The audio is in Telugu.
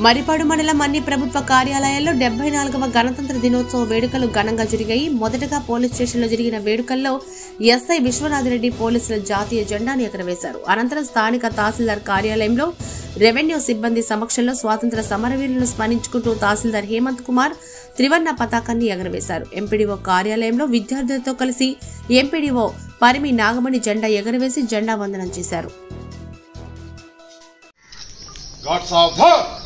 మరిపాడు మండలం అన్ని ప్రభుత్వ కార్యాలయాల్లో డెబ్బై నాలుగవ గణతంత్ర దినోత్సవ వేడుకలు ఘనంగా జరిగాయి మొదటగా పోలీస్ స్టేషన్లో జరిగిన వేడుకల్లో ఎస్ఐ విశ్వనాథరెడ్డి పోలీసుల జాతీయ జెండాను ఎగరవేశారు అనంతరం స్థానిక తహసీల్దార్ కార్యాలయంలో రెవెన్యూ సిబ్బంది సమక్షంలో స్వాతంత్ర సమరవీరులను స్మరించుకుంటూ తహసీల్దార్ హేమంత్ కుమార్ త్రివర్ణ పతాకాన్ని ఎగరవేశారు ఎంపీడీఓ కార్యాలయంలో విద్యార్థులతో కలిసి ఎంపీడీఓ పరిమి నాగమణి జెండా ఎగరవేసి జెండా వందనం చేశారు గాడ్స్ ఆఫ్